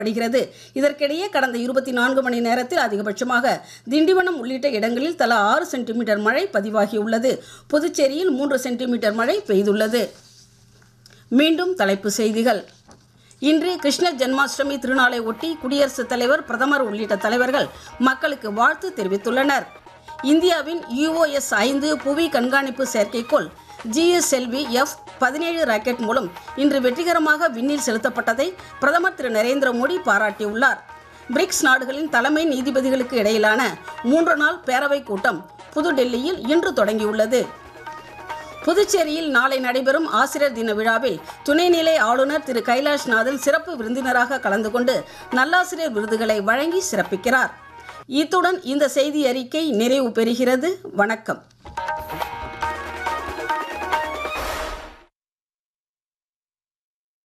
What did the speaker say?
படுகிறது இதற்கிடையே கடந்த இருபத்தி நான்கு மணி நேரத்தில் அதிகபட்சமாக திண்டிவனம் உள்ளிட்ட இடங்களில் தலா ஆறு சென்டிமீட்டர் மழை பதிவாகியுள்ளது புதுச்சேரியில் மூன்று சென்டிமீட்டர் மழை பெய்துள்ளது மீண்டும் தலைப்புச் செய்திகள் இன்று கிருஷ்ண ஜென்மாஷ்டமி திருநாளை ஒட்டி குடியரசுத் தலைவர் பிரதமர் உள்ளிட்ட தலைவர்கள் மக்களுக்கு வாழ்த்து தெரிவித்துள்ளனர் இந்தியாவின் யுஓஎஸ் ஐந்து புவி கண்காணிப்பு செயற்கைக்கோள் ஜிஎஸ்எல்வி எஃப் பதினேழு ராக்கெட் மூலம் இன்று வெற்றிகரமாக விண்ணில் செலுத்தப்பட்டதை பிரதமர் திரு நரேந்திர மோடி பாராட்டியுள்ளார் பிரிக்ஸ் நாடுகளின் தலைமை நீதிபதிகளுக்கு இடையிலான மூன்று நாள் பேரவைக் கூட்டம் புதுடெல்லியில் இன்று தொடங்கியுள்ளது புதுச்சேரியில் நாளை நடைபெறும் ஆசிரியர் தின விழாவில் துணைநிலை ஆளுநர் திரு கைலாஷ்நாதன் சிறப்பு விருந்தினராக கலந்து கொண்டு நல்லாசிரியர் விருதுகளை வழங்கி சிறப்பிக்கிறார் இத்துடன் இந்த செய்தி அறிக்கை நிறைவு பெறுகிறது வணக்கம்